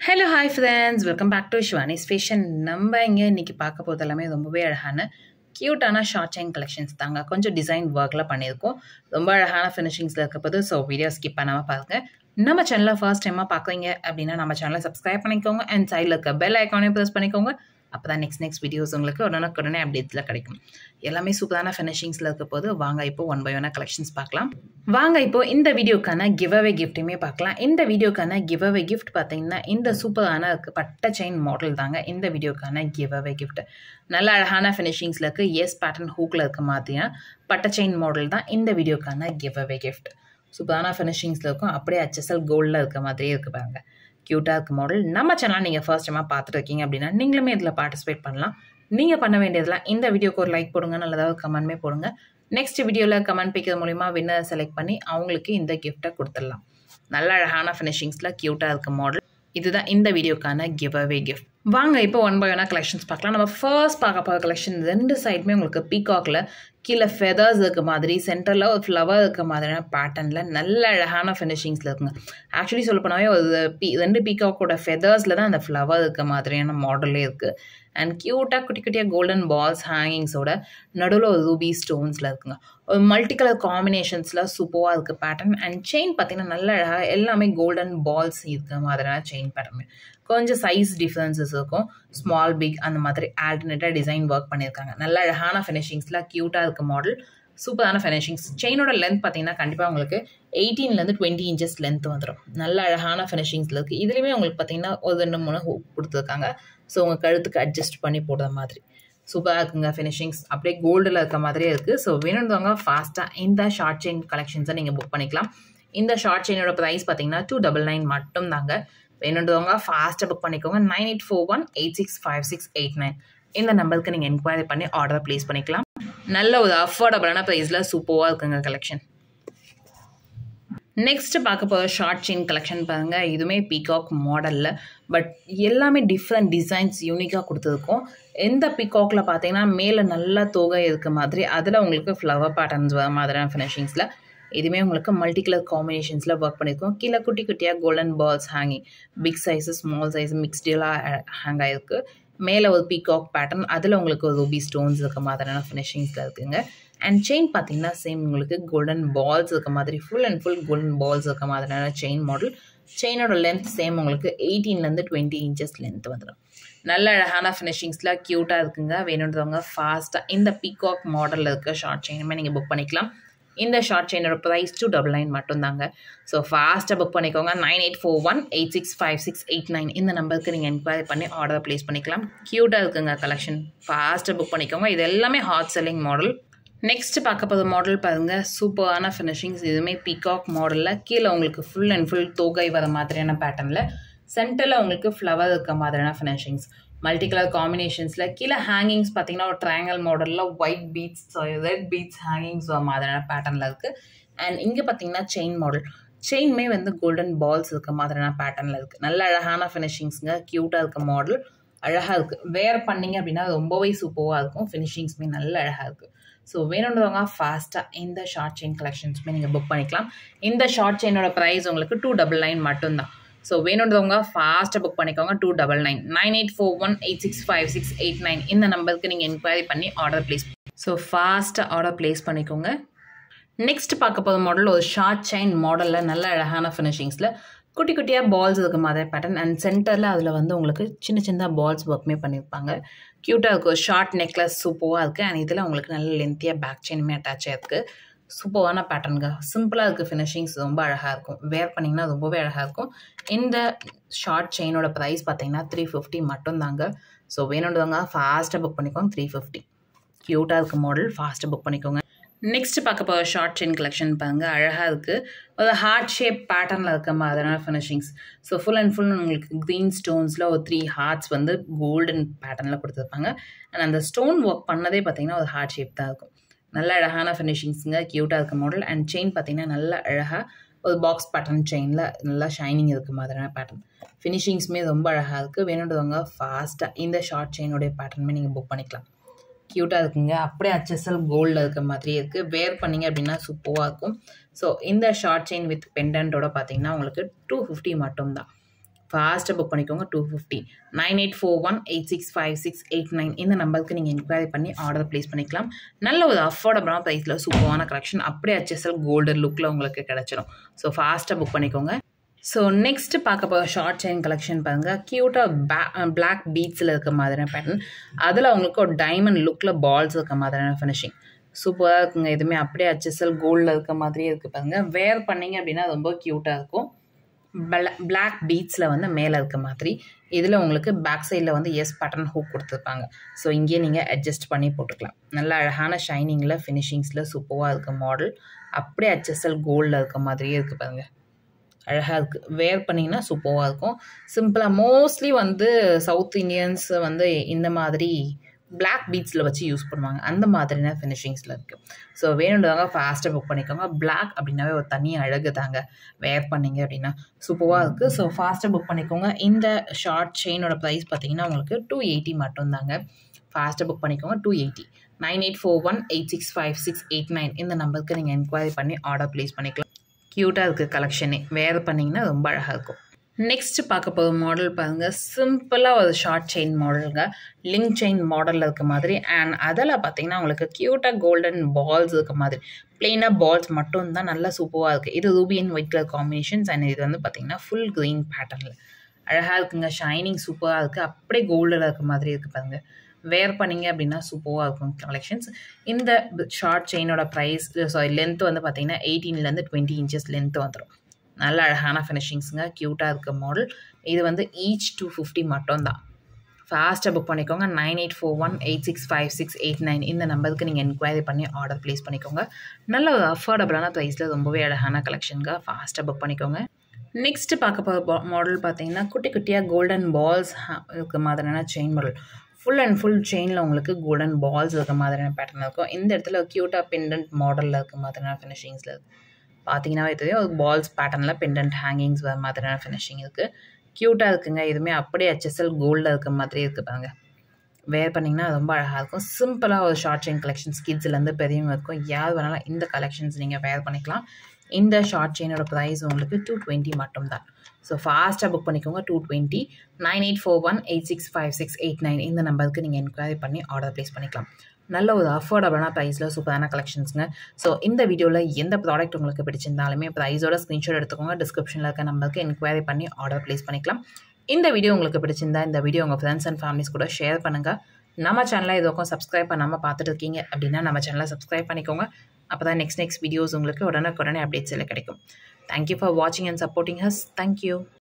hello hi friends welcome back to Shivani's fashion நம்ம இங்கே இன்றைக்கி பார்க்க போகிறது எல்லாமே ரொம்பவே அழகான க்யூட்டான ஷார்ட் செயின் கலெக்ஷன்ஸ் தாங்க கொஞ்சம் டிசைன் ஒர்க்கில் பண்ணியிருக்கோம் ரொம்ப அழகான ஃபினிஷிங்ஸில் இருக்க போது ஸோ வீடியோ ஸ்கிப் பண்ணாமல் பாருங்கள் நம்ம சேனலை ஃபர்ஸ்ட் டைமாக பார்க்குறீங்க அப்படின்னா நம்ம சேனலை சப்ஸ்கிரைப் பண்ணிக்கோங்க அண்ட் சைடில் இருக்க பெல் ஐக்கானே ப்ரெஸ் பண்ணிக்கோங்க அப்போ தான் நெக்ஸ்ட் நெக்ஸ்ட் வீடியோஸ் உங்களுக்கு உடனுக்கு உடனே அப்டேட்ஸில் கிடைக்கும் எல்லாமே சூப்பரான ஃபினிஷிங்ஸில் இருக்க போது வாங்க இப்போ ஒன் பை ஒன்னாக கலெக்ஷன்ஸ் பார்க்கலாம் வாங்க இப்போ இந்த வீடியோக்கான கிவ் அவே கிஃப்ட்டுமே பார்க்கலாம் இந்த வீடியோக்கான கிவ் அவே கிஃப்ட் பார்த்தீங்கன்னா இந்த சூப்பரான இருக்கு பட்ட செயின் மாடல் தாங்க இந்த வீடியோக்கான கிவ் அவே கிஃப்ட் நல்ல அழகான ஃபினிஷிங்ஸில் இருக்குது எஸ் பேட்டர்ன் ஹூக்கில் இருக்க மாதிரியான பட்ட செயின் மாடல் தான் இந்த வீடியோக்கான கிவ் அவே கிஃப்ட் சூப்பரான ஃபினிஷிங்ஸில் இருக்கும் அப்படியே ஹெச்எஸ்எல் கோல்டில் இருக்க மாதிரியே இருக்கு பாருங்க க்யூட்டாக இருக்க மாடல் நம்ம சேனல் நீங்கள் ஃபர்ஸ்ட் டைமாக பார்த்துட்டு இருக்கீங்க அப்படின்னா நீங்களுமே இதில் பார்ட்டிசிபேட் பண்ணலாம் நீங்கள் பண்ண வேண்டியதெல்லாம் இந்த வீடியோக்கு ஒரு லைக் போடுங்க நல்லதாக கமெண்ட்மே போடுங்க நெக்ஸ்ட் வீடியோவில் கமெண்ட் பிக்கிறது மூலிமா வின்னர் செலக்ட் பண்ணி அவங்களுக்கு இந்த கிஃப்ட்டை கொடுத்துடலாம் நல்ல அழகான ஃபினிஷிங்ஸில் க்யூட்டாக இருக்க மாடல் இதுதான் இந்த வீடியோக்கான கிவ் அவே கிஃப்ட் வாங்க இப்போ ஒன் பை ஒன்னாக கலெக்ஷன்ஸ் பார்க்கலாம் நம்ம ஃபர்ஸ்ட் பார்க்க போகிற கலெக்ஷன் ரெண்டு சைடுமே உங்களுக்கு பீகாக்கில் கீழே ஃபெதர்ஸ் இருக்க மாதிரி சென்டரில் ஒரு ஃப்ளவர் இருக்க மாதிரியான பேட்டர்னில் நல்ல அழகான ஃபினிஷிங்ஸில் இருக்குங்க ஆக்சுவலி சொல்ல போனாவே ஒரு பீ ரெண்டு பீகாக்கோட ஃபெதர்ஸில் தான் அந்த ஃப்ளவர் இருக்க மாதிரியான மாடலே இருக்குது அண்ட் க்யூட்டாக குட்டி குட்டியாக கோல்டன் பால்ஸ் ஹேங்கிங்ஸோட நடுவில் ஒரு ரூபி ஸ்டோன்ஸில் இருக்குங்க ஒரு மல்டி கலர் காம்பினேஷன்ஸில் சூப்பராக இருக்குது பேட்டர்ன் அண்ட் செயின் பார்த்தீங்கன்னா நல்ல அழகாக எல்லாமே கோல்டன் பால்ஸ் இருக்க மாதிரியான செயின் பேட்டர்ன் கொஞ்சம் சைஸ் டிஃப்ரென்சஸ் இருக்கும் ஸ்மால் பிக் அந்த மாதிரி ஆல்டர்னேட்டாக டிசைன் ஒர்க் பண்ணியிருக்காங்க நல்ல அழகான ஃபினிஷிங்ஸில் க்யூட்டாக இருக்க மாடல் சூப்பரான ஃபினிஷிங்ஸ் செயினோட லென்த் பார்த்தீங்கன்னா கண்டிப்பாக உங்களுக்கு எயிட்டீன்லேருந்து டுவெண்ட்டி இன்ச்சஸ் லென்த் வந்துடும் நல்ல அழகான ஃபினிஷிங்ஸில் இருக்குது இதுலேயுமே உங்களுக்கு பார்த்தீங்கன்னா ஒரு ரெண்டு மூணு ஹூக் கொடுத்துருக்காங்க ஸோ உங்கள் கழுத்துக்கு அட்ஜஸ்ட் பண்ணி போடுற மாதிரி சூப்பராக இருக்குங்க ஃபினிஷிங்ஸ் அப்படியே கோல்டில் இருக்க மாதிரியே இருக்குது ஸோ வேணுன்றவங்க ஃபாஸ்ட்டாக இந்த ஷார்ட் செயின் கலெக்ஷன்ஸை நீங்கள் புக் பண்ணிக்கலாம் இந்த ஷார்ட் செயினோட ப்ரைஸ் பார்த்தீங்கன்னா டூ டபுள் நைன் மட்டும் தாங்க வேணுன்றவங்க ஃபாஸ்ட்டாக புக் பண்ணிக்கோங்க nine eight four one eight six five six eight nine இந்த நம்பருக்கு நீங்கள் என்கொயரி பண்ணி ஆர்டர் ப்ளேஸ் பண்ணிக்கலாம் நல்ல ஒரு அஃபோர்டபுளான ப்ரைஸில் சூப்பராக இருக்குங்க கலெக்ஷன் நெக்ஸ்ட் பார்க்க போகிற ஷார்ட் செயின் கலெக்ஷன் பாருங்கள் இதுவுமே பீகாக் மாடலில் பட் எல்லாமே டிஃப்ரெண்ட் டிசைன்ஸ் யூனிக்காக கொடுத்துருக்கோம் எந்த பீகாக்கில் பார்த்தீங்கன்னா மேலே நல்லா தோகை இருக்க மாதிரி அதில் உங்களுக்கு ஃப்ளவர் பேட்டர்ன்ஸ் வர மாதிரியான ஃபினிஷிங்ஸில் இதுவுமே உங்களுக்கு மல்டி கலர் காம்பினேஷன்ஸில் ஒர்க் பண்ணியிருக்கோம் கீழே குட்டி குட்டியாக golden balls hanging big size small size மிக்ஸ்டெல்லாம் ஹேங் ஆகிருக்கு மேலே ஒரு பீகாக் பேட்டர்ன் அதில் உங்களுக்கு ஒரு ரூபி ஸ்டோன்ஸ் இருக்க மாதிரியான ஃபினிஷிங்ஸில் இருக்குங்க அண்ட் செயின் பார்த்தீங்கன்னா சேம் உங்களுக்கு கோல்டன் பால்ஸ் இருக்க மாதிரி full and full golden balls இருக்க மாதிரியான செயின் மாடல் செயினோட லென்த் சேம் உங்களுக்கு எயிட்டீன்லேருந்து டுவெண்ட்டி இன்ச்சஸ் லென்த் வந்துடும் நல்ல அழகான ஃபினிஷிங்ஸில் க்யூட்டாக இருக்குங்க வேணுன்றவங்க ஃபாஸ்ட்டாக இந்த பீகாக் மாடலில் இருக்க ஷார்ட் செயினுமே நீங்கள் புக் பண்ணிக்கலாம் இந்த ஷார்ட் செயினோட ப்ரைஸ் டூ டபுள் நைன் மட்டும்தாங்க ஸோ ஃபாஸ்ட்டாக புக் பண்ணிக்கோங்க nine eight four one eight six five six eight nine இந்த நம்பருக்கு நீங்கள் என்கொயரி பண்ணி ஆர்டர் ப்ளேஸ் பண்ணிக்கலாம் க்யூட்டாக இருக்குங்க கலெக்ஷன் ஃபாஸ்ட்டாக புக் பண்ணிக்கோங்க இது எல்லாமே ஹாட் செல்லிங் மாடல் நெக்ஸ்ட் பார்க்க போகிற மாடல் பாருங்கள் சூப்பரான ஃபினிஷிங்ஸ் இதுவுமே பீகாக் மாடலில் கீழே உங்களுக்கு ஃபுல் அண்ட் ஃபுல் தோகை வர மாதிரியான பேட்டர்னில் சென்டரில் உங்களுக்கு ஃப்ளவர் இருக்க மாதிரியான ஃபினிஷிங்ஸ் மல்டி கலர் காம்பினேஷன்ஸில் கீழே ஹேங்கிங்ஸ் பார்த்தீங்கன்னா ஒரு ட்ரையாங்கல் மாடலில் white beads sorry red beads hangings மாதிரியான பேட்டர்னில் இருக்குது அண்ட் இங்கே பார்த்தீங்கன்னா செயின் மாடல் செயின்மே வந்து கோல்டன் பால்ஸ் இருக்க மாதிரியான பேட்டர்னில் இருக்குது நல்ல அழகான ஃபினிஷிங்ஸுங்க க்யூட்டாக இருக்க மாடல் அழகாக இருக்குது வேர் பண்ணிங்க அப்படின்னா ரொம்பவே சூப்பராக இருக்கும் ஃபினிஷிங்ஸுமே நல்ல அழகாக இருக்குது ஸோ வேணுன்றவங்க ஃபாஸ்ட்டாக இந்த ஷார்ட் செயின் கலெக்ஷன்ஸுமே நீங்கள் புக் பண்ணிக்கலாம் இந்த ஷார்ட் செயினோட ப்ரைஸ் உங்களுக்கு டூ டபுள் நைன் மட்டும்தான் ஸோ வேணுன்றவங்க ஃபாஸ்ட்டாக புக் பண்ணிக்கோங்க two double nine nine eight four one eight six five six eight nine இந்த நம்பருக்கு நீங்கள் என்கொயரி பண்ணி ஆர்டர் ப்ளேஸ் ஸோ ஃபாஸ்ட்டாக ஆர்டர் ப்ளேஸ் பண்ணிக்கோங்க நெக்ஸ்ட் பார்க்க போகிற மாடல் ஒரு ஷார்ட் செயின் மாடலில் நல்ல அழகான ஃபினிஷிங்ஸில் குட்டி குட்டியாக பால்ஸ் இருக்க மாதிரி பேட்டர்ன் அண்ட் சென்டரில் அதில் வந்து உங்களுக்கு சின்ன சின்ன பால்ஸ் ஒர்க்குமே பண்ணியிருப்பாங்க க்யூட்டாக இருக்கும் ஷார்ட் நெக்லஸ் சூப்பராக இருக்குது அண்ட் இதில் உங்களுக்கு நல்ல லென்த்தியாக பேக் செயினுமே அட்டாச் ஆகிருக்கு சூப்பரான பேட்டர்னுங்க சிம்பிளாக இருக்குது ஃபினிஷிங்ஸ் ரொம்ப அழகாக இருக்கும் வேர் பண்ணிங்கன்னா ரொம்பவே அழகாக இருக்கும் இந்த ஷார்ட் செயினோட ப்ரைஸ் பார்த்தீங்கன்னா த்ரீ ஃபிஃப்டி மட்டும்தாங்க ஸோ வேணுன்றவங்க ஃபாஸ்ட்டாக புக் பண்ணிக்கோங்க த்ரீ ஃபிஃப்டி க்யூட்டாக இருக்க மாடல் ஃபாஸ்ட்டாக புக் பண்ணிக்கோங்க நெக்ஸ்ட் பார்க்க போகிற ஷார்ட் செயின் கலெக்ஷன் பாருங்க அழகாக இருக்குது ஒரு ஹார்ட் ஷேப் பேட்டர்னில் இருக்க மாதிரியான finishings so full and full உங்களுக்கு க்ரீன் ஸ்டோன்ஸில் ஒரு த்ரீ ஹார்ட்ஸ் வந்து கோல்டன் பேட்டர்னில் கொடுத்துருப்பாங்க அண்ட் அந்த ஸ்டோன் ஒர்க் பண்ணதே பார்த்திங்கன்னா ஒரு ஹார்ட் ஷேப் தான் இருக்கும் நல்ல அழகான ஃபினிஷிங்ஸுங்க க்யூட்டாக இருக்க மாடல் அண்ட் செயின் பார்த்திங்கன்னா நல்ல அழகாக ஒரு பாக்ஸ் பேட்டர்ன் செயினில் நல்லா ஷைனிங் இருக்க மாதிரியான பேட்டர்ன் ஃபினிஷிங்ஸுமே ரொம்ப அழகாக இருக்குது வேணுன்றவங்க ஃபாஸ்ட்டாக இந்த ஷார்ட் செயினோடைய பேட்டர்னுமே நீங்கள் புக் பண்ணிக்கலாம் க்யூட்டாக இருக்குங்க அப்படியே ஹெச்எஸ்எல் கோல்டில் இருக்க மாதிரியே இருக்குது வேர் பண்ணிங்க அப்படின்னா சூப்பராக இருக்கும் ஸோ இந்த ஷார்ட் செயின் வித் பெண்டன்ட்டோட பார்த்தீங்கன்னா உங்களுக்கு டூ ஃபிஃப்டி மட்டும்தான் ஃபாஸ்ட்டாக புக் பண்ணிக்கோங்க two fifty nine eight four one eight six five six eight nine இந்த நம்பருக்கு நீங்கள் என்கொயரி பண்ணி ஆர்டர் ப்ளேஸ் பண்ணிக்கலாம் நல்ல ஒரு அஃபோர்டபுளான ப்ரைஸில் சூப்பரான கலெக்ஷன் அப்படியே ஹெச்எஸ்எல் கோல்டன் லுக்கில் உங்களுக்கு கிடச்சிடும் ஸோ ஃபாஸ்ட்டாக புக் பண்ணிக்கோங்க ஸோ நெக்ஸ்ட் பார்க்க போகிற ஷார்ட் செயின் கலெக்ஷன் பாருங்கள் க்யூட்டாக பே பிளாக் பீட்ஸில் இருக்க மாதிரியான பேட்டர்ன் அதில் உங்களுக்கு ஒரு டைமண்ட் லுக்கில் பால்ஸ் இருக்க மாதிரியான ஃபினிஷிங் சூப்பராக இருக்குங்க எதுவுமே அப்படியே ஹெச்எஸ்எல் கோல்டில் இருக்க மாதிரியே இருக்குது பாருங்கள் வேர் பண்ணிங்க அப்படின்னா ரொம்ப க்யூட்டாக இருக்கும் பிளாக் பீட்ஸில் வந்து மேலே இருக்க மாதிரி இதில் உங்களுக்கு பேக் சைடில் வந்து எஸ் பட்டன் ஹூக் கொடுத்துருப்பாங்க ஸோ இங்கேயே நீங்கள் அட்ஜஸ்ட் பண்ணி போட்டுக்கலாம் நல்ல அழகான ஷைனிங்கில் ஃபினிஷிங்ஸில் சூப்பராக இருக்க மாடல் அப்படியே ஹெச்எஸ்எல் கோல்டில் இருக்க மாதிரியே இருக்குது பாருங்கள் அழகாக இருக்குது வேர் பண்ணிங்கன்னா சூப்பராக இருக்கும் சிம்பிளாக மோஸ்ட்லி வந்து சவுத் இண்டியன்ஸ் வந்து இந்த மாதிரி பிளாக் பீட்ஸில் வச்சு யூஸ் பண்ணுவாங்க அந்த மாதிரியான ஃபினிஷிங்ஸில் இருக்குது ஸோ வேணுன்றவங்க ஃபாஸ்ட்டாக புக் பண்ணிக்கோங்க பிளாக் அப்படின்னாவே ஒரு தனி அழகு தாங்க வேர் பண்ணிங்க அப்படின்னா சூப்பராக இருக்குது ஸோ ஃபாஸ்ட்டாக புக் பண்ணிக்கோங்க இந்த ஷார்ட் செயினோட ப்ரைஸ் பார்த்தீங்கன்னா உங்களுக்கு டூ எயிட்டி மட்டும்தாங்க ஃபாஸ்ட்டாக புக் பண்ணிக்கோங்க two eighty nine eight four one eight six five six eight nine இந்த நம்பருக்கு நீங்கள் என்கொயரி பண்ணி ஆர்டர் ப்ளேஸ் பண்ணிக்கலாம் க்யூட்டாக இருக்குது கலெக்ஷனே வேர் பண்ணிங்கன்னா ரொம்ப அழகாக இருக்கும் நெக்ஸ்ட் பார்க்க போகிற மாடல் பாருங்கள் சிம்பிளாக ஒரு ஷார்ட் செயின் மாடலுங்க லிங்க் செயின் மாடலில் இருக்க மாதிரி அண்ட் அதில் பார்த்தீங்கன்னா உங்களுக்கு க்யூட்டாக கோல்டன் பால்ஸ் இருக்க மாதிரி பிளெயினாக பால்ஸ் மட்டும் தான் நல்லா சூப்பராக இருக்குது இது ruby and white colour combinations and இது வந்து பார்த்தீங்கன்னா ஃபுல் க்ரீன் பேட்டர்னில் அழகாக இருக்குங்க ஷைனிங் சூப்பராக இருக்குது அப்படியே கோல்டில் இருக்க மாதிரி இருக்குது பாருங்கள் வேர் பண்ணிங்க அப்படின்னா சூப்பராக இருக்கும் கலெக்ஷன்ஸ் இந்த ஷார்ட் செயினோட ப்ரைஸ் சாரி லென்த் வந்து பார்த்தீங்கன்னா எயிட்டீன்லேருந்து டுவெண்ட்டி இன்ச்சஸ் லென்த் வந்துடும் நல்ல அழகான ஃபினிஷிங்ஸுங்க க்யூட்டாக இருக்க மாடல் இது வந்து ஈச் டூ ஃபிஃப்டி மட்டும்தான் ஃபாஸ்ட்டாக புக் பண்ணிக்கோங்க nine eight four one eight six five six eight nine இந்த நம்பருக்கு நீங்கள் என்கொயரி பண்ணி ஆர்டர் ப்ளேஸ் பண்ணிக்கோங்க நல்ல ஒரு அஃபோர்டபுளான ப்ரைஸில் ரொம்பவே அழகான கலெக்ஷனுங்க ஃபாஸ்ட்டாக புக் பண்ணிக்கோங்க நெக்ஸ்ட்டு பார்க்க போகிற மாடல் பார்த்தீங்கன்னா குட்டி குட்டியாக கோல்டன் பால்ஸ் இருக்க மாதிரியான chain model full and full செயினில் உங்களுக்கு கோல்டன் பால்ஸ் இருக்க மாதிரியான பேட்டர்ன் இருக்கும் இந்த இடத்துல க்யூட்டாக பெண்டன்ட் மாடலில் இருக்க மாதிரியான ஃபினிஷிங்ஸில் இருக்குது பார்த்தீங்கன்னாவே தெரியும் ஒரு பால்ஸ் பேட்டர்னில் பெண்டன்ட் ஹேங்கிங்ஸ் வர மாதிரியான ஃபினிஷிங் இருக்குது க்யூட்டாக இருக்குங்க இதுவுமே அப்படியே ஹெச்எஸ்எல் கோல்டில் இருக்க மாதிரி இருக்குது பாருங்க வேர் பண்ணிங்கன்னா ரொம்ப அழகாக இருக்கும் சிம்பிளாக ஒரு ஷார்ட் செயின் கலெக்ஷன்ஸ் கிட்ஸ்லேருந்து பெரியவங்க இருக்கும் யார் வேணாலும் இந்த கலெக்ஷன்ஸ் நீங்கள் வேர் பண்ணிக்கலாம் இந்த ஷார்ட் செயினோட ப்ரைஸ் உங்களுக்கு டூ டுவெண்ட்டி மட்டும்தான் ஸோ ஃபாஸ்ட்டாக புக் பண்ணிக்கோங்க two twenty nine eight four one eight six five six eight nine இந்த நம்பருக்கு நீங்கள் என்கொயரி பண்ணி ஆர்டர் ப்ளேஸ் பண்ணிக்கலாம் நல்ல ஒரு அஃபோர்டபுளான ப்ரைஸில் சூப்பரான கலெக்ஷன்ஸுங்க ஸோ இந்த வீடியோவில் எந்த ப்ராடக்ட் உங்களுக்கு பிடிச்சிருந்தாலுமே ப்ரைஸோட ஸ்க்ரீன்ஷாட் எடுத்துக்கோங்க டிஸ்கிரிப்ஷனில் இருக்க நம்பருக்கு என்கொயரி பண்ணி ஆர்டர் ப்ளேஸ் பண்ணிக்கலாம் இந்த வீடியோ உங்களுக்கு பிடிச்சிருந்தா இந்த வீடியோ உங்கள் ஃப்ரெண்ட்ஸ் அண்ட் ஃபேமிலிஸ் கூட ஷேர் பண்ணுங்கள் நம்ம சேனலை இது பக்கம் சப்ஸ்கிரைப் பண்ணாமல் பார்த்துட்டு இருக்கீங்க அப்படின்னா நம்ம சேனலை சப்ஸ்கிரைப் பண்ணிக்கோங்க அப்போ தான் நெக்ஸ்ட் நெக்ஸ்ட் வீடியோஸ் உங்களுக்கு உடனுக்குடனே அப்டேட்ஸ் எல்லாம் கிடைக்கும் தேங்க்யூ ஃபார் வாட்சிங் அண்ட் சப்போர்ட்டிங் ஹஸ் தேங்க்யூ